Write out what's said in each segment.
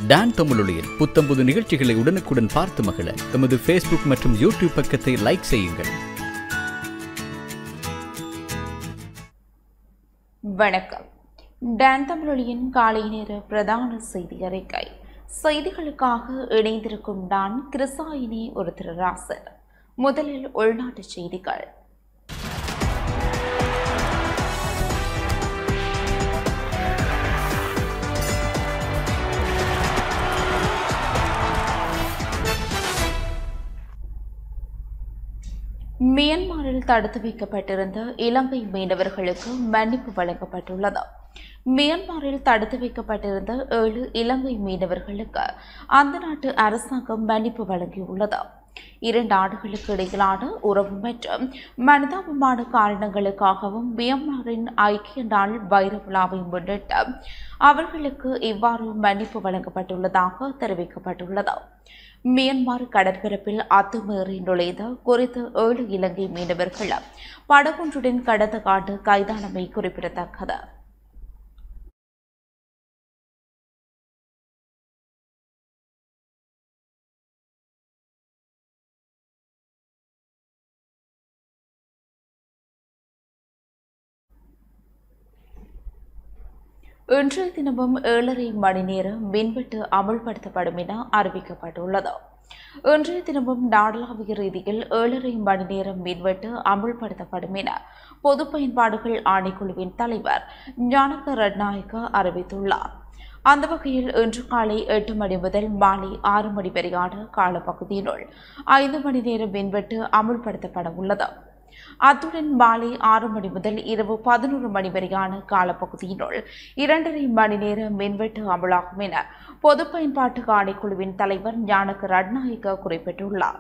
Don தமிழொலியில் புத்தம்புது நிகழ்ச்சிகளை உடனுக்குடன் பார்த்து மகிழ எமது ஃபேஸ்புக் மற்றும் யூடியூப் பக்கத்தை லைக் செய்யுங்கள் வணக்கம் டான் தமிழொலியின் காலை நேர பிரதான செய்தி அறிக்கை செய்திகளுக்காக இணைந்திருக்கும் நான் கிருசாயினி ஒரு திருராசர் முதலில் உள்நாட்டு செய்திகள் மியான்மரில் தடுத்து வைக்கப்பட்டிருந்த இலங்கை மீனவர்களுக்கு மன்னிப்பு வழங்கப்பட்டுள்ளது மியான்மரில் தடுத்து வைக்கப்பட்டிருந்த ஏழு இலங்கை மீனவர்களுக்கு அந்த நாட்டு அரசாங்கம் மன்னிப்பு வழங்கியுள்ளது இரண்டு நாடுகளுக்கு இடையிலான உறவு மற்றும் மனிதாபமான காரணங்களுக்காகவும் மியான்மரின் ஐக்கிய நாள் வைர விழாவை முன்னிட்டு அவர்களுக்கு இவ்வாறு மன்னிப்பு வழங்கப்பட்டுள்ளதாக தெரிவிக்கப்பட்டுள்ளது மியான்மர் கடற்பரப்பில் அத்துமீறி நுழைந்த குறித்த ஏழு இலங்கை மீனவர்கள் படகொன்றுடன் கடந்த ஆண்டு கைதானமை குறிப்பிடத்தக்கது இன்றைய தினமும் ஏழரை மணி நேரம் மின்வெட்டு அமல்படுத்தப்படும் என அறிவிக்கப்பட்டுள்ளது இன்றைய தினமும் நாடளாவிய ரீதியில் ஏழரை மணி நேரம் மின்வெட்டு அமல்படுத்தப்படும் என பொது பயன்பாடுகள் ஆணைக்குழுவின் தலைவர் ஞானக ரட்நாயக்க அறிவித்துள்ளார் அந்த வகையில் இன்று காலை எட்டு மணி முதல் மாலை ஆறு மணி வரையான காலப்பகுதியினுள் ஐந்து மணி நேரம் மின்வெட்டு அமுல்படுத்தப்பட உள்ளது அத்துடன் மாலை ஆறு மணி முதல் இரவு பதினோரு மணி வரையான காலப்பகுதியினுள் இரண்டரை மணி நேர மின்வெட்டு அமலாகும் என பொது பயன்பாட்டு ஆணைக்குழுவின் தலைவர் ஞானக ரட்நாயக்க குறிப்பிட்டுள்ளார்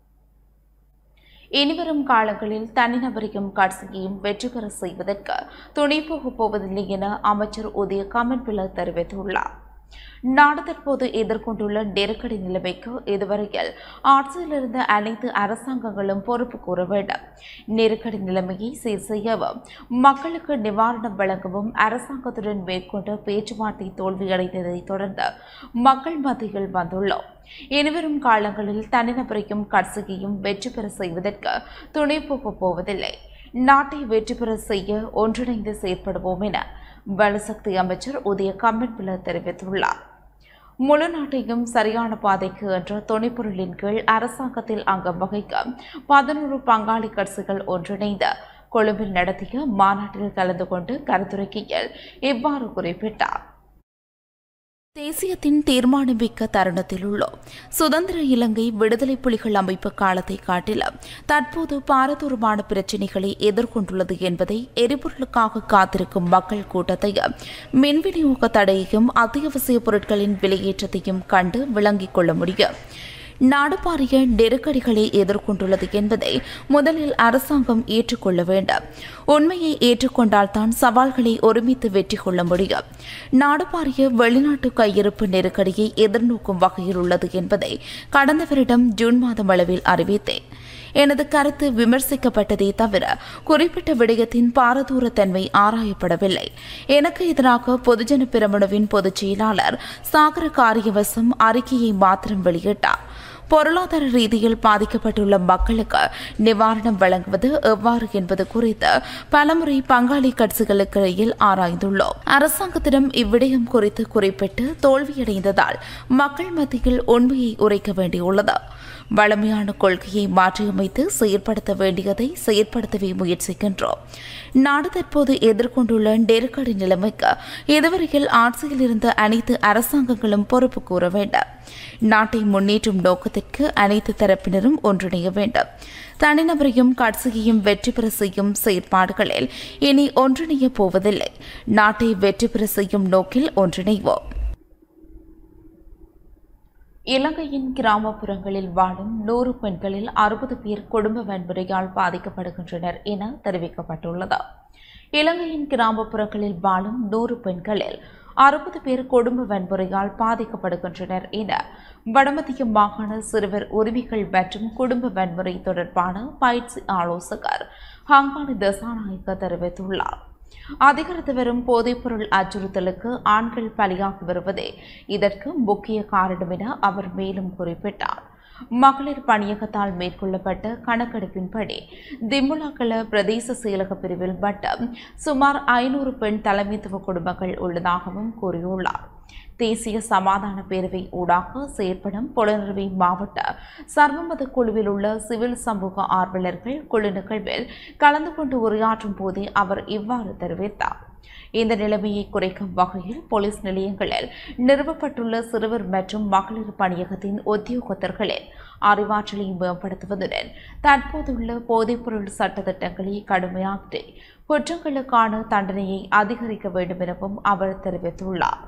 இனிவரும் காலங்களில் தனிநபரையும் கட்சியையும் வெற்றி பெற செய்வதற்கு துணை போகப் போவதில்லை என அமைச்சர் உதய கமன்பில தெரிவித்துள்ளார் நாடு தற்போது எதிர்கொண்டுள்ள நெருக்கடி நிலைமைக்கு இதுவரையில் ஆட்சியில் இருந்த அனைத்து அரசாங்கங்களும் பொறுப்பு கூற வேண்டும் நெருக்கடி நிலைமையை சீர் செய்யவும் மக்களுக்கு நிவாரணம் வழங்கவும் அரசாங்கத்துடன் மேற்கொண்ட பேச்சுவார்த்தை தோல்வியடைந்ததை தொடர்ந்து மக்கள் மத்தியில் வந்துள்ளோம் இனிவரும் காலங்களில் தனிநபரையும் கட்சியையும் வெற்றி பெற செய்வதற்கு துணை போகப் போவதில்லை நாட்டை வெற்றி பெற செய்ய ஒன்றிணைந்து செயற்படுவோம் என வலுசக்தி அமைச்சர் உதய கம்மன்பில தெரிவித்துள்ளார் முழு நாட்டையும் சரியான பாதைக்கு என்ற துணைப்பொருளின் கீழ் அரசாங்கத்தில் அங்கம் வகிக்க பதினோரு பங்காளி கட்சிகள் ஒன்றிணைந்து கொழும்பில் நடத்திய மாநாட்டில் கலந்து கொண்டு கருத்துரைக்கையில் இவ்வாறு குறிப்பிட்டார் தேசியத்தின் தீர்மானமிக்க தருணத்தில் உள்ளோம் சுதந்திர இலங்கை விடுதலை புலிகள் அமைப்பு காலத்தை காட்டிலும் தற்போது பாரதூரமான பிரச்சினைகளை எதிர்கொண்டுள்ளது என்பதை எரிபொருளுக்காக காத்திருக்கும் மக்கள் கூட்டத்தையும் மின் விநியோக தடையையும் அத்தியாவசிய பொருட்களின் விலையேற்றத்தையும் கண்டு விளங்கிக் கொள்ள முடியும் நாடு பாரிய நெருக்கடிகளை எதிர்கொண்டுள்ளது என்பதை முதலில் அரசாங்கம் ஏற்றுக்கொள்ள வேண்டும் உண்மையை ஏற்றுக்கொண்டால்தான் சவால்களை ஒருமித்து வெற்றி கொள்ள முடியும் நாடு பாரிய வெளிநாட்டு கையிருப்பு நெருக்கடியை எதிர்நோக்கும் வகையில் உள்ளது என்பதை கடந்த வருடம் ஜூன் மாதம் அளவில் அறிவித்தேன் எனது கருத்து விமர்சிக்கப்பட்டதே தவிர குறிப்பிட்ட விடயத்தின் பாரதூரத்தன்மை ஆராயப்படவில்லை எனக்கு எதிராக பொதுஜன பிரமுனவின் பொதுச் செயலாளர் சாகர காரியவசம் அறிக்கையை மாத்திரம் வெளியிட்டார் பொருளாதார ரீதியில் பாதிக்கப்பட்டுள்ள மக்களுக்கு நிவாரணம் வழங்குவது எவ்வாறு என்பது குறித்து பலமுறை பங்காளி கட்சிகளுக்கு இடையில் ஆராய்ந்துள்ளோம் அரசாங்கத்திடம் இவ்விடயம் குறித்து குறிப்பிட்டு தோல்வியடைந்ததால் மக்கள் மத்தியில் உண்மையை உரைக்க வேண்டியுள்ளது வளமையான கொள்கையை மாற்றியமைத்து செயற்படுத்த வேண்டியதை செயற்படுத்தவே முயற்சிக்கின்றோம் நாடு தற்போது எதிர்கொண்டுள்ள நெருக்கடி நிலைமைக்கு இதுவரையில் ஆட்சியில் இருந்த அனைத்து அரசாங்கங்களும் பொறுப்பு கூற வேண்டும் நாட்டை முன்னேற்றும் நோக்கத்திற்கு அனைத்து தரப்பினரும் ஒன்றிணைய வேண்டும் தனிநபரையும் கட்சியையும் வெற்றி பெற செய்யும் செயற்பாடுகளில் இனி ஒன்றிணைய போவதில்லை நாட்டை வெற்றி பெற செய்யும் நோக்கில் ஒன்றிணைவோம் இலங்கையின் கிராமப்புறங்களில் வாழும் நூறு பெண்களில் அறுபது பேர் குடும்ப வன்முறையால் பாதிக்கப்படுகின்றனர் என தெரிவிக்கப்பட்டுள்ளது இலங்கையின் கிராமப்புறங்களில் வாழும் நூறு பெண்களில் அறுபது பேர் குடும்ப வன்முறையால் பாதிக்கப்படுகின்றனர் என வடமத்திய மாகாண சிறுவர் உரிமைகள் மற்றும் குடும்ப வன்முறை தொடர்பான பயிற்சி ஆலோசகர் ஹங்கானி தசாநாயக்க தெரிவித்துள்ளார் அதிகரித்து வரும் போதைப்பொருள் அச்சுறுத்தலுக்கு ஆண்கள் பலியாகி வருவதே இதற்கு முக்கிய காரணம் என அவர் மேலும் குறிப்பிட்டார் மகளிர் பணியகத்தால் மேற்கொள்ளப்பட்ட கணக்கெடுப்பின்படி திமுலாக்கல பிரதேச செயலக பிரிவில் மட்டும் சுமார் ஐநூறு பெண் தலைமைத்துவ குடும்பங்கள் உள்ளதாகவும் கூறியுள்ளார் தேசிய சமாதான பேரவை ஊடாக செயற்படும் புலனறுவை மாவட்ட சர்வமத குழுவில் உள்ள சிவில் சமூக ஆர்வலர்கள் குழு நிகழ்வில் கலந்து கொண்டு உரையாற்றும் போதே அவர் இவ்வாறு தெரிவித்தார் இந்த நிலைமையை குறைக்கும் வகையில் போலீஸ் நிலையங்களில் நிறுவப்பட்டுள்ள சிறுவர் மற்றும் மகளிர் பணியகத்தின் உத்தியோகத்தர்களின் அறிவாற்றலை மேம்படுத்துவதுடன் தற்போதுள்ள போதைப்பொருள் சட்டத்திட்டங்களை கடுமையாக்கி குற்றங்களுக்கான தண்டனையை அதிகரிக்க வேண்டும் எனவும் அவர் தெரிவித்துள்ளார்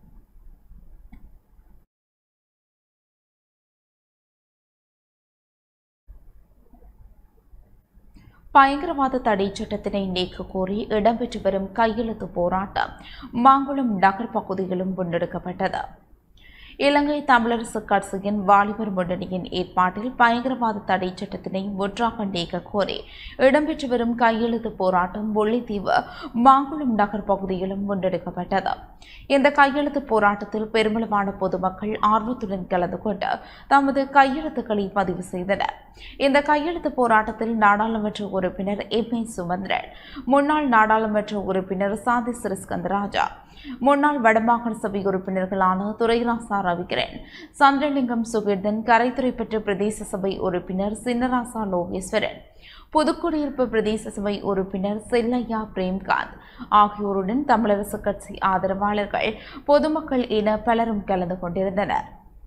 பயங்கரவாத தடை சட்டத்தினை நீக்க கோரி இடம்பெற்று வரும் கையெழுத்து போராட்டம் மாங்குளம் நகர் பகுதியிலும் முன்னெடுக்கப்பட்டது இலங்கை தமிழரசு கட்சியின் வாலிபர் முன்னணியின் ஏற்பாட்டில் பயங்கரவாத தடை சட்டத்தினை முற்றாக நீக்க கோரி இடம்பெற்று வரும் கையெழுத்து போராட்டம் முல்லைத்தீவு மாங்குளம் நகர் பகுதியிலும் முன்னெடுக்கப்பட்டது இந்த கையெழுத்து போராட்டத்தில் பெருமளவான பொதுமக்கள் ஆர்வத்துடன் கலந்து கொண்டு தமது கையெழுத்துக்களை பதிவு செய்தனர் இந்த கையெழுத்து போராட்டத்தில் நாடாளுமன்ற உறுப்பினர் எம் ஏ சுமந்திரன் முன்னாள் நாடாளுமன்ற உறுப்பினர் சாதி சிறிஸ்கந்தராஜா முன்னாள் வடமாகாண சபை உறுப்பினர்களான துரைராசா ரவிகிரன் சந்திரலிங்கம் சுகீர்தன் கரைத்துறை பெற்ற பிரதேச சபை உறுப்பினர் சின்னராசா லோகேஸ்வரன் புதுக்குடியிருப்பு பிரதேச சபை உறுப்பினர் செல்லையா பிரேம்காந்த் ஆகியோருடன் தமிழரசு கட்சி ஆதரவாளர்கள் பொதுமக்கள் என பலரும் கலந்து கொண்டிருந்தனர்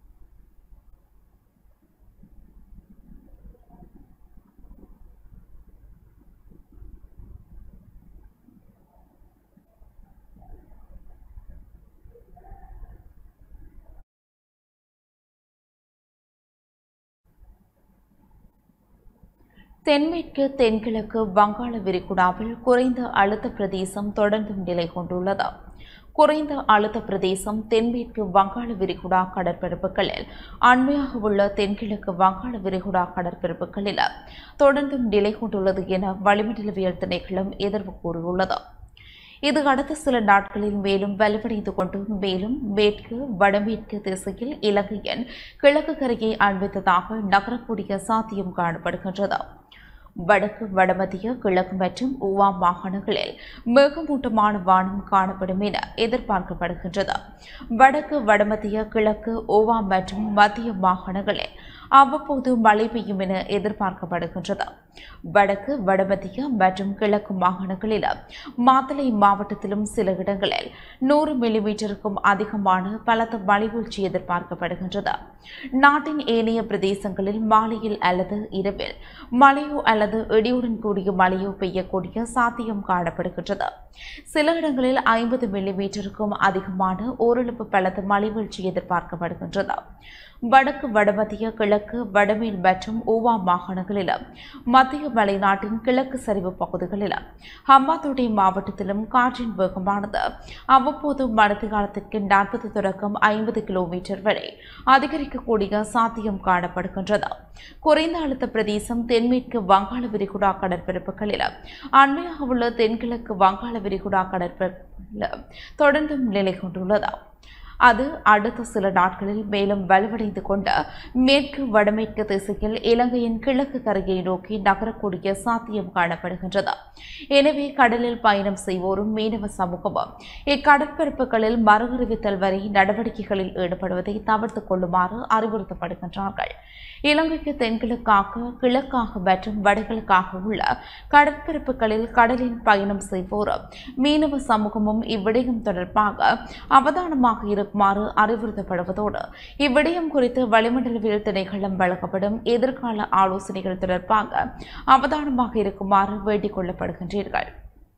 தென்மேற்கு தென்கிழக்கு வங்காள விரிகுடாவில் குறைந்த அழுத்த பிரதேசம் தொடர்ந்தும் நிலை கொண்டுள்ளது குறைந்த அழுத்த பிரதேசம் தென்மேற்கு வங்காள விரிகுடா கடற்பரப்புகளில் அண்மையாக உள்ள தென்கிழக்கு வங்காள விரிகுடா கடற்பரப்புகளில் தொடர்ந்தும் நிலை கொண்டுள்ளது என வளிமண்டலவியல் திணைக்களம் எதிர்வு கூறியுள்ளது இது அடுத்த சில நாட்களில் மேலும் வலுவடைந்து கொண்டு மேலும் மேற்கு வடமேற்கு திசையில் இலங்கையின் கிழக்கு கரையை அண்மித்ததாக நகரக்கூடிய சாத்தியம் காணப்படுகின்றது வடக்கு வடமத்திய கிழக்கு மற்றும் ஊவா மாகாணங்களில் மேகமூட்டமான வானம் காணப்படும் என எதிர்பார்க்கப்படுகின்றது வடக்கு வடமத்திய கிழக்கு ஓவா மற்றும் மத்திய மாகாணங்களில் அவ்வப்போது மழை பெய்யும் என எதிர்பார்க்கப்படுகின்றது வடக்கு வடமத்திய மற்றும் கிழக்கு மாகாணங்களிலும் மாத்தளை மாவட்டத்திலும் சில இடங்களில் நூறு மில்லிமீட்டருக்கும் அதிகமான பலத்த மழை வீழ்ச்சி எதிர்பார்க்கப்படுகின்றது நாட்டின் ஏனைய பிரதேசங்களில் மாலையில் அல்லது இரவில் மழையோ அல்லது இடியுடன் கூடிய மழையோ பெய்யக்கூடிய சாத்தியம் காணப்படுகின்றது சில இடங்களில் ஐம்பது மில்லிமீட்டருக்கும் அதிகமான ஓரளவு பலத்த மழை வீழ்ச்சி எதிர்பார்க்கப்படுகின்றது வடக்கு வடமத்திய கிழக்கு வடமேல் மற்றும் ஊவா மாகாணங்களிலும் மத்திய மலைநாட்டின் கிழக்கு சரிவு பகுதிகளிலும் ஹம்பாத்தோட்டை மாவட்டத்திலும் காற்றின் வேகமானது அவ்வப்போது மழை காலத்திற்கு நாற்பது தொடக்கம் ஐம்பது கிலோமீட்டர் வரை அதிகரிக்கக்கூடிய சாத்தியம் காணப்படுகின்றது குறைந்த அழுத்த பிரதேசம் தென்மேற்கு வங்காள விரிகுடா கடற்பரப்புகளிலும் அண்மையாக உள்ள தென்கிழக்கு வங்காள விரிகுடா கடற்பரப்பிலும் தொடர்ந்தும் நிலை கொண்டுள்ளது அது அடுத்த சில நாட்களில் மேலும் வலுவடைந்து கொண்டு மேற்கு வடமேற்கு திசையில் இலங்கையின் கிழக்கு கரையை நோக்கி நகரக்கூடிய சாத்தியம் காணப்படுகின்றது எனவே கடலில் பயணம் செய்வோரும் மீனவ சமூகமும் இக்கடற்பரப்புகளில் மறுஅறிவித்தல் வரை நடவடிக்கைகளில் ஈடுபடுவதை தவிர்த்துக் கொள்ளுமாறு அறிவுறுத்தப்படுகின்றார்கள் இலங்கைக்கு தென்கிழக்காக கிழக்காக மற்றும் வடகிழக்காக உள்ள கடற்பரப்புகளில் கடலில் பயணம் செய்வோரும் மீனவ சமூகமும் இவ்விடயம் தொடர்பாக அவதானமாக இருக்குமாறு அறிவுறுத்தப்படுவதோடு இவ்விடயம் குறித்து வளிமண்டலவியல் திணைக்களம் வழங்கப்படும் எதிர்கால ஆலோசனைகள் தொடர்பாக அவதானமாக இருக்குமாறு வேண்டிக் கொள்ளப்படுகின்றீர்கள்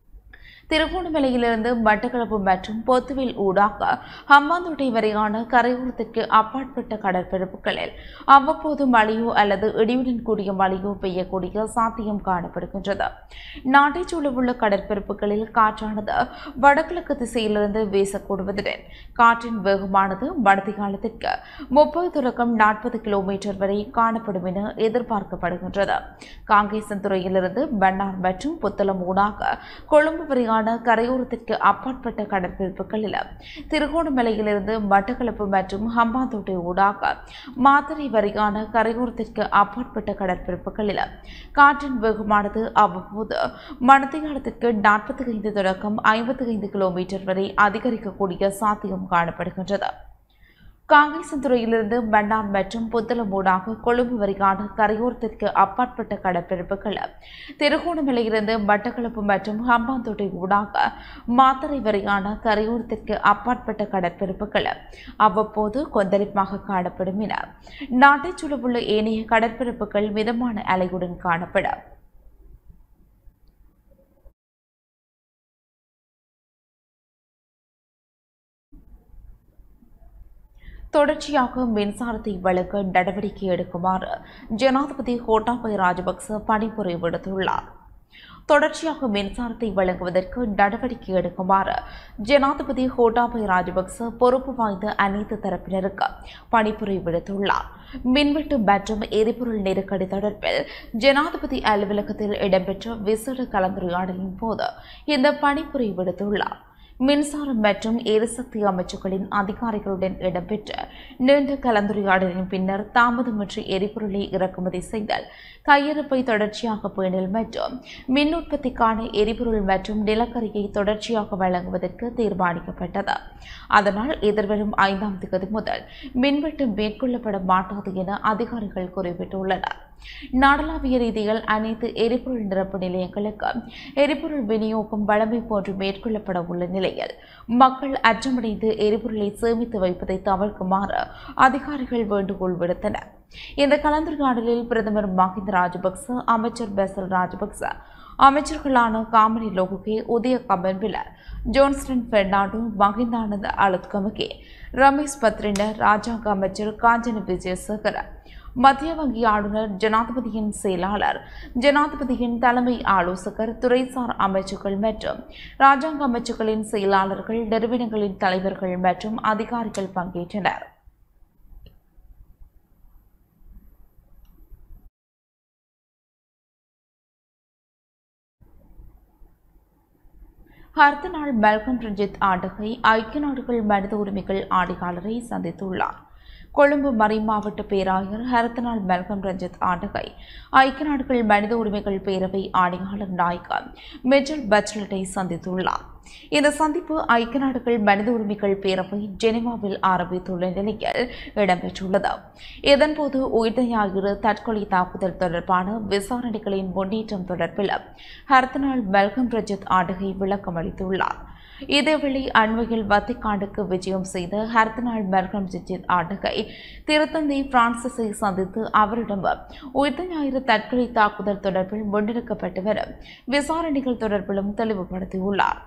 திருகோணமலையிலிருந்து மட்டக்களப்பு மற்றும் பொத்துவில் ஊடாக ஹம்பாந்தோட்டை வரையான கரையோரத்திற்கு அப்பாற்பட்ட கடற்பரப்புகளில் அவ்வப்போது மழையோ அல்லது இடியுடன் கூடிய மழையோ பெய்யக்கூடிய சாத்தியம் காணப்படுகின்றது நாட்டைச் சூழவுள்ள கடற்பரப்புகளில் காற்றானது வடகிழக்கு திசையிலிருந்து வீசக்கூடுவதுடன் காற்றின் வேகமானது மடத்தி காலத்திற்கு முப்பது தொடக்கம் நாற்பது கிலோமீட்டர் வரை காணப்படும் என எதிர்பார்க்கப்படுகின்றது காங்கேசன்துறையிலிருந்து பன்னார் மற்றும் புத்தளம் ஊடாக கொழும்பு வரையான வரையான கரையோரத்திற்கு அப்பாற்பட்ட கடற்பரப்புகளில் திருகோணமலையிலிருந்து மட்டக்களப்பு மற்றும் ஹம்பாந்தோட்டை ஊடாக மாத்தறை வரையான கரையோரத்திற்கு அப்பாற்பட்ட கடற்பரப்புகளில் காற்றின் வேகமானது அவ்வப்போது மணத்தியாலத்திற்கு நாற்பத்தி ஐந்து தொடக்கம் ஐம்பத்தி ஐந்து கிலோமீட்டர் வரை அதிகரிக்கக்கூடிய சாத்தியம் காணப்படுகின்றது காங்கேசந்துறையிலிருந்து மன்னார் மற்றும் புத்தளமூடாக கொழும்பு வரையான கரையோரத்திற்கு அப்பாற்பட்ட கடற்பரப்புகள் திருகோணமலையிலிருந்து மட்டக்களப்பு மற்றும் ஹம்பாந்தோட்டை ஊடாக மாத்தறை வரையான கரையோரத்திற்கு அப்பாற்பட்ட கடற்பரப்புகள் அவ்வப்போது கொந்தளிப்பாக காணப்படும் என நாட்டைச் சுழவுள்ள ஏனைய கடற்பரப்புகள் மிதமான அலையுடன் காணப்படும் தொடர்ச்சியாக மின்சாரத்தை வழங்க நடவடிக்கை எடுக்குமாறு ஜனாதிபதி கோட்டாபய ராஜபக்ச பணிப்புரை விடுத்துள்ளார் தொடர்ச்சியாக மின்சாரத்தை வழங்குவதற்கு நடவடிக்கை எடுக்குமாறு ஜனாதிபதி கோட்டாபய ராஜபக்ச பொறுப்பு வாய்ந்த அனைத்து தரப்பினருக்கு பணிப்புரை விடுத்துள்ளார் மின்வெட்டு மற்றும் எரிபொருள் நெருக்கடி தொடர்பில் ஜனாதிபதி அலுவலகத்தில் இடம்பெற்ற விசேட கலந்துரையாடலின் போது இந்த பணிப்புரை விடுத்துள்ளார் மின்சாரம் மற்றும் எரிசக்தி அமைச்சுகளின் அதிகாரிகளுடன் இடம்பெற்ற நீண்ட கலந்துரையாடலின் பின்னர் தாமதமின்றி எரிபொருளை இறக்குமதி செய்தல் கையிருப்பை தொடர்ச்சியாக பேணல் மற்றும் மின் உற்பத்திக்கான எரிபொருள் மற்றும் நிலக்கரியை தொடர்ச்சியாக வழங்குவதற்கு தீர்மானிக்கப்பட்டது அதனால் எதிர்வரும் ஐந்தாம் தேதி முதல் மின்வெட்டு மேற்கொள்ளப்பட மாட்டாது என அதிகாரிகள் குறிப்பிட்டுள்ளனர் நாடளாவிய ரீதியில் அனைத்து எரிபொருள் நிரப்பு நிலையங்களுக்கு எரிபொருள் விநியோகம் வழமை போன்று மேற்கொள்ளப்பட உள்ள நிலையில் மக்கள் அச்சமடைந்து எரிபொருளை சேமித்து வைப்பதை தவிர்க்குமாறு அதிகாரிகள் வேண்டுகோள் விடுத்தனர் இந்த கலந்துரையாடலில் பிரதமர் மஹிந்த ராஜபக்ச அமைச்சர் பெசல் ராஜபக்ச அமைச்சர்களான காமரி லோகுகே உதய கபன்பில ஜோன்ஸ்டன் பெர்னாண்டோ மஹிந்தானந்த அலுத்கமகே ரமேஷ் பத்ரின ராஜாங்க அமைச்சர் காஞ்சன விஜயசேகர மத்திய வங்கி ஆளுநர் ஜனாதிபதியின் செயலாளர் ஜனாதிபதியின் தலைமை ஆலோசகர் துறைசார் அமைச்சுகள் மற்றும் ராஜாங்க அமைச்சுகளின் செயலாளர்கள் நிறுவனங்களின் தலைவர்கள் மற்றும் அதிகாரிகள் பங்கேற்றனர் அடுத்த நாள் மெல்கம் ரஞ்சித் ஆண்டகை ஐக்கிய நாடுகள் மனித உரிமைகள் ஆணையாளரை சந்தித்துள்ளார் கொழும்பு மறைமாவட்ட பேராயர் ஹரத்தனால் மெல்கம் ரஞ்சித் ஆண்டகை ஐக்கிய நாடுகள் மனித உரிமைகள் பேரவை ஆணையாளர் நாயகா மெஜல் பச்லட்டை சந்தித்துள்ளார் இந்த சந்திப்பு ஐக்கிய நாடுகள் மனித உரிமைகள் பேரவை ஜெனீவாவில் ஆரம்பித்துள்ள நிலையில் இடம்பெற்றுள்ளது இதன்போது உயிர்த்த ஞாயிறு தற்கொலை தாக்குதல் தொடர்பான விசாரணைகளின் முன்னேற்றம் தொடர்பில் ஹர்த்தனால் மெல்கம் ரஞ்சித் ஆண்டகை விளக்கம் அளித்துள்ளார் இதேவேளை அண்மையில் வத்திக்கானுக்கு விஜயம் செய்த ஹர்தனால் மெல்கம் ஜிஜித் ஆண்டகை திருத்தந்தை பிரான்சிஸை சந்தித்து அவரிடம் உயிர்த்த ஞாயிறு தற்கொலை தாக்குதல் தொடர்பில் முன்னெடுக்கப்பட்டு வரும் விசாரணைகள் தொடர்பிலும் தெளிவுபடுத்தியுள்ளார்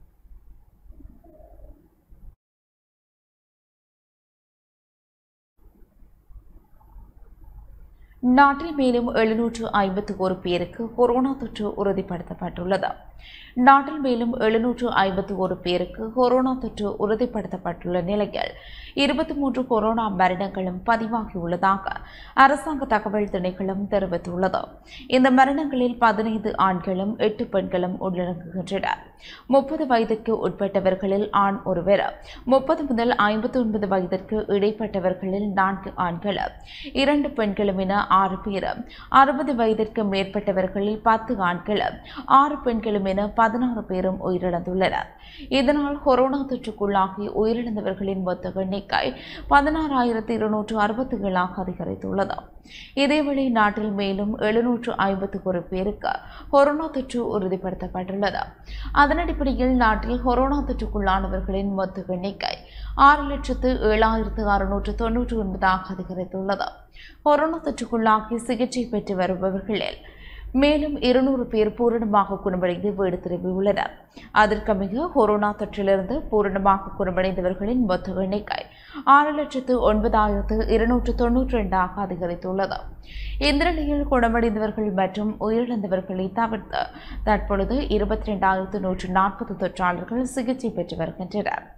நாட்டில் மேலும் எழுநூற்று ஐம்பத்தி ஒரு பேருக்கு கொரோனா தொற்று உறுதிப்படுத்தப்பட்டுள்ளது நாட்டில் மேலும் எழுநூற்று ஐம்பத்தி ஒரு பேருக்கு கொரோனா தொற்று உறுதிப்படுத்தப்பட்டுள்ள நிலையில் இருபத்தி மூன்று கொரோனா மரணங்களும் பதிவாகியுள்ளதாக அரசாங்க தகவல் திணைக்களம் தெரிவித்துள்ளது இந்த மரணங்களில் பதினைந்து ஆண்களும் எட்டு பெண்களும் உள்ளடங்குகின்றனர் முப்பது வயதிற்கு உட்பட்டவர்களில் ஆண் ஒருவர் முப்பது முதல் ஐம்பத்தி ஒன்பது வயதிற்கு இடைப்பட்டவர்களில் நான்கு ஆண்கள் இரண்டு பெண்களும் என ஆறு பேர் அறுபது வயதிற்கு மேற்பட்டவர்களில் பத்து ஆண்கள் ஆறு பெண்களும் என பதினாறு பேரும் உயிரிழந்துள்ளனர் இதனால் கொரோனா தொற்றுக்குள்ளாகி உயிரிழந்தவர்களின் மொத்த எண்ணிக்கை பதினாறாயிரத்தி இருநூற்று அறுபத்தி ஏழாக அதிகரித்துள்ளது இதேவேளை நாட்டில் மேலும் எழுநூற்று ஐம்பத்தி ஒரு பேருக்கு கொரோனா தொற்று உறுதிப்படுத்தப்பட்டுள்ளது அதன் அடிப்படையில் நாட்டில் கொரோனா தொற்றுக்குள்ளானவர்களின் மொத்த எண்ணிக்கை ஆறு லட்சத்து ஏழாயிரத்து அறுநூற்று தொன்னூற்றி ஒன்பதாக அதிகரித்துள்ளது கொரோனா தொற்றுக்குள்ளாகி சிகிச்சை பெற்று வருபவர்களில் மேலும் இருநூறு பேர் பூரணமாக குணமடைந்து வீடு திரும்பியுள்ளனர் அதற்கமைய கொரோனா தொற்றிலிருந்து பூரணமாக குணமடைந்தவர்களின் மொத்த எண்ணிக்கை ஆறு லட்சத்து ஒன்பதாயிரத்து இருநூற்று தொன்னூற்றி ரெண்டாக அதிகரித்துள்ளது இந்த நிலையில் குணமடைந்தவர்கள் மற்றும் உயிரிழந்தவர்களை தவிர்த்து தற்பொழுது இருபத்தி ரெண்டாயிரத்து நூற்று நாற்பது தொற்றாளர்கள் சிகிச்சை பெற்று வருகின்றனர்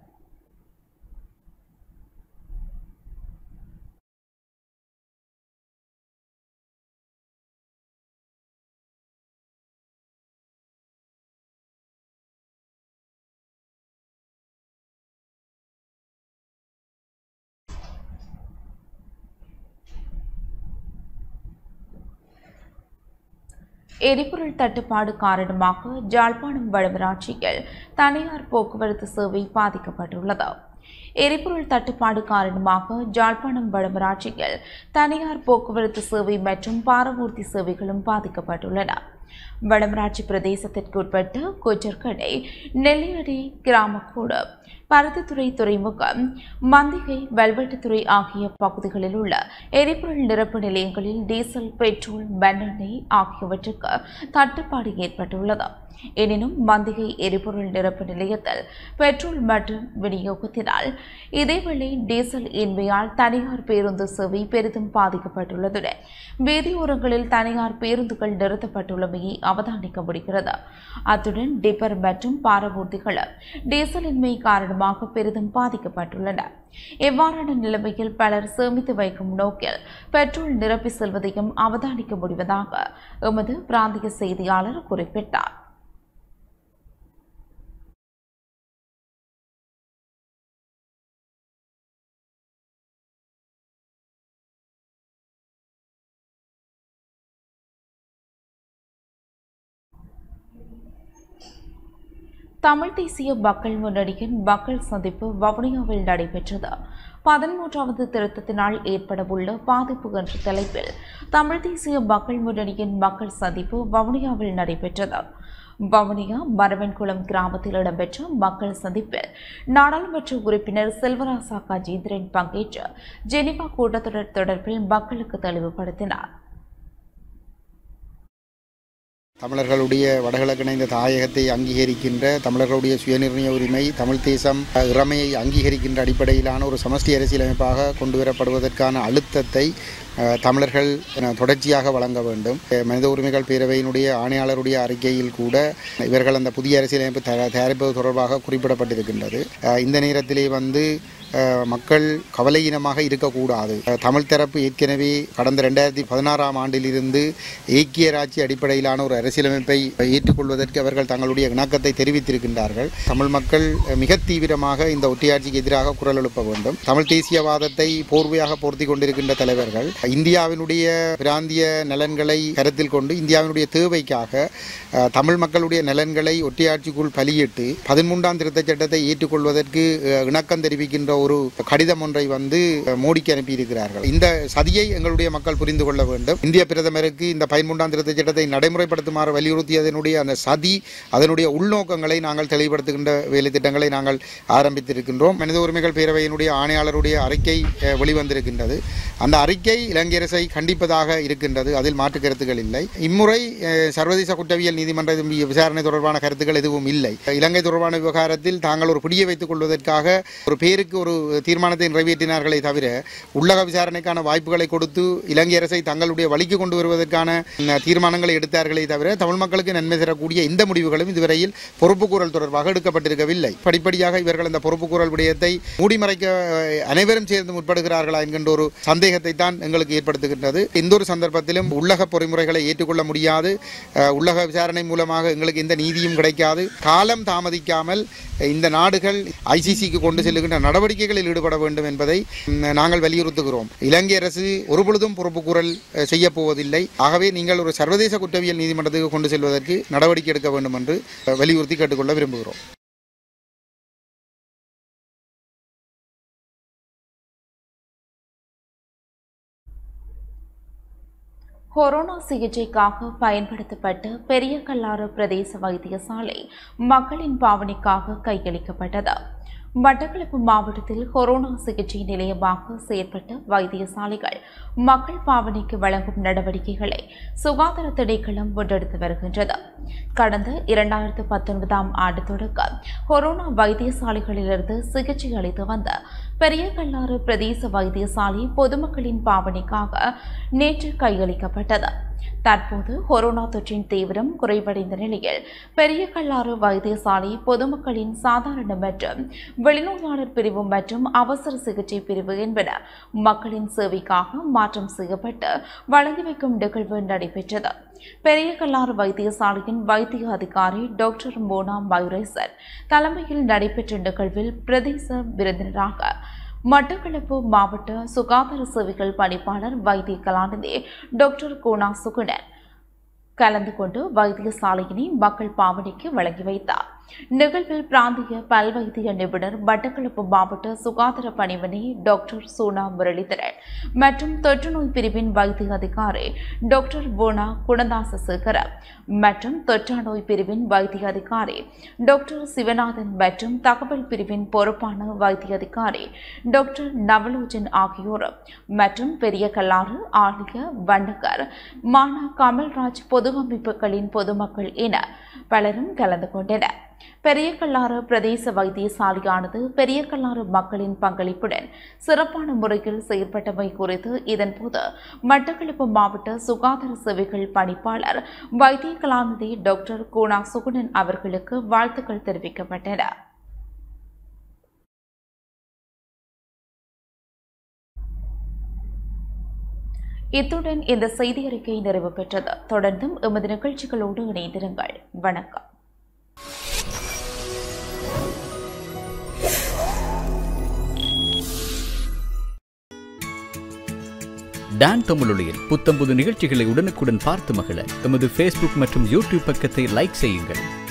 எரிபொருள் தட்டுப்பாடு காரணமாக ஜாழ்ப்பாணம் வடமராட்சியில் தனியார் போக்குவரத்து சேவை பாதிக்கப்பட்டுள்ளது எரிபொருள் தட்டுப்பாடு காரணமாக ஜாழ்ப்பாணம் வடமராட்சியில் தனியார் போக்குவரத்து சேவை மற்றும் பாரவூர்த்தி சேவைகளும் பாதிக்கப்பட்டுள்ளன வடமராட்சி பிரதேசத்திற்குட்பட்ட கொச்சர்கடை நெல்லியடி கிராமக்கூடு பருத்தித்துறை துறைமுகம் மந்திகை வல்வெட்டுத்துறை ஆகிய பகுதிகளில் உள்ள எரிபொருள் நிரப்பு நிலையங்களில் டீசல் பெட்ரோல் மண்ணெண்ணெய் ஆகியவற்றுக்கு தட்டுப்பாடு ஏற்பட்டுள்ளது எனினும் மந்திகை எரிபொருள் நிரப்பு நிலையத்தில் பெட்ரோல் மற்றும் விநியோகத்தினால் இதேவேளை டீசல் இன்மையால் தனியார் பேருந்து சேவை பெரிதும் பாதிக்கப்பட்டுள்ளதுடன் வீதியோரங்களில் தனியார் பேருந்துகள் நிறுத்தப்பட்டுள்ளமையை அவதானிக்க முடிகிறது அத்துடன் டிப்பர் மற்றும் பாரவூர்திகள் டீசல் இன்மை காரணமாக பெரிதும் பாதிக்கப்பட்டுள்ளன இவ்வாறான நிலைமையில் பலர் சேமித்து வைக்கும் நோக்கில் பெட்ரோல் நிரப்பி செல்வதையும் அவதானிக்க முடிவதாக எமது பிராந்திய செய்தியாளர் குறிப்பிட்டார் தமிழ் தேசிய மக்கள் முன்னணியின் மக்கள் சந்திப்பு வவுனியாவில் நடைபெற்றது பதிமூன்றாவது திருத்தத்தினால் ஏற்படவுள்ள பாதிப்பு என்ற தலைப்பில் தமிழ் தேசிய மக்கள் முன்னணியின் மக்கள் சந்திப்பு வவுனியாவில் நடைபெற்றது வவுனியா மரவன்குளம் கிராமத்தில் இடம்பெற்ற மக்கள் சந்திப்பில் நாடாளுமன்ற உறுப்பினர் செல்வராசா கஜேந்திரன் பங்கேற்று ஜெனிவா கூட்டத்தொடர் தொடர்பில் மக்களுக்கு தெளிவுபடுத்தினார் தமிழர்களுடைய வடகிழக்கிணைந்த தாயகத்தை அங்கீகரிக்கின்ற தமிழர்களுடைய சுயநிர்ணய உரிமை தமிழ் தேசம் அஹ், இறைமையை அங்கீகரிக்கின்ற அடிப்படையிலான ஒரு சமஷ்டி அரசியலமைப்பாக கொண்டுவரப்படுவதற்கான அழுத்தத்தை அஹ், தமிழர்கள் அஹ், தொடர்ச்சியாக வழங்க வேண்டும் அஹ், மனித உரிமைகள் பேரவையினுடைய ஆணையாளருடைய அறிக்கையில் கூட இவர்கள் அந்த புதிய அரசியலமைப்பு தயா- தயாரிப்பது தொடர்பாக குறிப்பிடப்பட்டிருக்கின்றது அஹ், இந்த நேரத்திலே வந்து அஹ், மக்கள் கவலையினமாக இருக்கக்கூடாது அஹ், தமிழ் தரப்பு ஏற்கனவே கடந்த ரெண்டாயிரத்தி பதினாறாம் ஆண்டிலிருந்து ஏக்கிய ராட்சி அடிப்படையிலான ஒரு அரசியலமைப்பை ஏற்றுக்கொள்வதற்கு அவர்கள் தங்களுடைய இணக்கத்தை தெரிவித்திருக்கின்றார்கள் தமிழ் மக்கள் அஹ், மிக தீவிரமாக இந்த ஒற்றையாட்சிக்கு எதிராக குரல் எழுப்ப வேண்டும் தமிழ் தேசியவாதத்தை போர்வையாக போர்த்தி கொண்டிருக்கின்ற தலைவர்கள் இந்தியாவினுடைய பிராந்திய நலன்களை கருத்தில் கொண்டு இந்தியாவினுடைய தேவைக்காக அஹ், தமிழ் மக்களுடைய நலன்களை ஒற்றையாட்சிக்குள் பலியிட்டு பதிமூன்றாம் திருத்தச் சட்டத்தை ஏற்றுக்கொள்வதற்கு அஹ், இணக்கம் தெரிவிக்கின்ற ஒரு கடிதம் ஒன்றை வந்து அஹ், மோடிக்கு அனுப்பியிருக்கிறார்கள் இந்த சதியை எங்களுடைய மக்கள் புரிந்து கொள்ள வேண்டும் இந்திய பிரதமருக்கு இந்த பதிமூன்றாம் திருத்தச் சட்டத்தை நடைமுறைப்படுத்துமாறு வலியுறுத்தியதனுடைய அந்த சதி அதனுடைய உள்நோக்கங்களை நாங்கள் தெளிவுபடுத்துகின்ற வேலை திட்டங்களை நாங்கள் ஆரம்பித்திருக்கின்றோம் மனித உரிமைகள் பேரவையினுடைய ஆணையாளருடைய அறிக்கை அஹ், வெளிவந்திருக்கின்றது அந்த அறிக்கை இலங்கை அரசை கண்டிப்பதாக இருக்கின்றது அதில் மாற்று கருத்துக்கள் இல்லை இம்முறை அஹ், சர்வதேச குற்றவியல் நீதிமன்றத்தின் விசாரணை தொடர்பான கருத்துக்கள் எதுவும் இல்லை இலங்கை தொடர்பான விவகாரத்தில் தாங்கள் ஒரு பிடியை வைத்துக் கொள்வதற்காக ஒரு பேருக்கு ஒரு தீர்மானத்தை நிறைவேற்றினார்களே தவிர உள்ளக விசாரணைக்கான வாய்ப்புகளை கொடுத்து இலங்கை அரசை தங்களுடைய வழிக்கு கொண்டு வருவதற்கான ம், தீர்மானங்களை எடுத்தார்களே தவிர தமிழ் மக்களுக்கு நன்மை தரக்கூடிய இந்த முடிவுகளும் இதுவரையில் பொறுப்புக்கூறல் தொடர்பாக எடுக்கப்பட்டிருக்கவில்லை படிப்படியாக இவர்கள் இந்த பொறுப்புக்கூறல் விடயத்தை மூடிமறைக்க அஹ், அனைவரும் சேர்ந்து முற்படுகிறார்களா என்கின்ற ஒரு சந்தேகத்தை தான் எங்களுக்கு ஏற்படுத்துகின்றது எந்த ஒரு சந்தர்ப்பத்திலும் உள்ளக பொறிமுறைகளை ஏற்றுக்கொள்ள முடியாது அஹ், உள்ளக விசாரணை மூலமாக எங்களுக்கு எந்த நீதியும் கிடைக்காது காலம் தாமதிக்காமல் இந்த நாடுகள் ஐசிசிக்கு கொண்டு செல்லுகின்ற நடவடிக்கைகளில் ஈடுபட வேண்டும் என்பதை ம், நாங்கள் வலியுறுத்துகிறோம் இலங்கை அரசு ஒருபொழுதும் பொறுப்புக்கூறல் அஹ், செய்யப் போவதில்லை ஆகவே நீங்கள் ஒரு சர்வதேச குற்றவியல் நீதிமன்றத்துக்கு கொண்டு செல்வதற்கு நடவடிக்கை எடுக்க வேண்டும் என்று அஹ், வலியுறுத்தி கேட்டுக்கொள்ள விரும்புகிறோம் கொரோனா சிகிச்சைக்காக பயன்படுத்தப்பட்ட பெரிய கல்லாறு பிரதேச வைத்தியசாலை மக்களின் பாவனைக்காக கையளிக்கப்பட்டது மட்டக்களப்பு மாவட்டத்தில் கொரோனா சிகிச்சை நிலையமாக செயற்பட்ட வைத்தியசாலைகள் மக்கள் பாவனைக்கு வழங்கும் நடவடிக்கைகளை சுகாதார திணைக்களம் முன்னெடுத்து வருகின்றது கடந்த இரண்டாயிரத்து பத்தொன்பதாம் ஆண்டு தொடக்கம் கொரோனா வைத்தியசாலைகளிலிருந்து சிகிச்சை அளித்து வந்த பெரிய கல்லாறு பிரதேச வைத்தியசாலை பொதுமக்களின் பாவனைக்காக நேற்று கையளிக்கப்பட்டது தற்போது கொரோனா தொற்றின் தீவிரம் குறைவடைந்த நிலையில் பெரிய கல்லாறு வைத்தியசாலை பொதுமக்களின் சாதாரண மற்றும் வெளிநோயாளர் பிரிவு மற்றும் அவசர சிகிச்சை பிரிவு என்பன மக்களின் சேவைக்காக மாற்றம் செய்யப்பட்டு வழங்கி வைக்கும் நிகழ்வு நடைபெற்றது பெரிய கல்லாறு வைத்தியசாலையின் வைத்திய அதிகாரி டாக்டர் மோனா மயூரேசன் தலைமையில் நடைபெற்ற நிகழ்வில் பிரதேச விருந்தினராக மட்டக்களப்பு மாவட்ட சுகாதார சேவைகள் பணிப்பாளர் வைத்திய கலாநிதி டாக்டர் கோனா சுகுணன் கலந்து கொண்டு வைத்தியசாலையினை மக்கள் பாவனைக்கு வழங்கி வைத்தார் நிகழ்வில் பிராந்திய பல்வைத்திய நிபுணர் மட்டக்களப்பு மாவட்ட சுகாதார பணிமனை டாக்டர் சோனா முரளிதரன் மற்றும் தொற்றுநோய் பிரிவின் வைத்திய அதிகாரி டாக்டர் போனா குணதாச சேகர மற்றும் தொற்றா நோய் பிரிவின் வைத்திய அதிகாரி டாக்டர் சிவநாதன் மற்றும் தகவல் பிரிவின் பொறுப்பான வைத்திய அதிகாரி டாக்டர் நவலோஜன் ஆகியோர் மற்றும் பெரிய கல்லாறு ஆலிய வண்டகர் மானா கமல்ராஜ் பொது அமைப்புகளின் பொதுமக்கள் என பலரும் கலந்து கொண்டனர் பெரிய கல்லாறு பிரதேச வைத்தியசாலையானது பெரிய கல்லாறு மக்களின் பங்களிப்புடன் சிறப்பான முறையில் செயல்பட்டமை குறித்து இதன்போது மட்டக்களப்பு மாவட்ட சுகாதார சேவைகள் பணிப்பாளர் வைத்திய கலாநிதி டாக்டர் கோனா சுகுணன் அவர்களுக்கு வாழ்த்துக்கள் தெரிவிக்கப்பட்டன இத்துடன் இந்த செய்தி அறிக்கை நிறைவு பெற்றது தொடர்ந்தும் எமது நிகழ்ச்சிகளோடு இணைந்திருங்கள் வணக்கம் டான் தமிழொலியில் புத்தம்புது நிகழ்ச்சிகளை உடனுக்குடன் பார்த்து மகிழ எமது ஃபேஸ்புக் மற்றும் யூடியூப் பக்கத்தை லைக் செய்யுங்கள்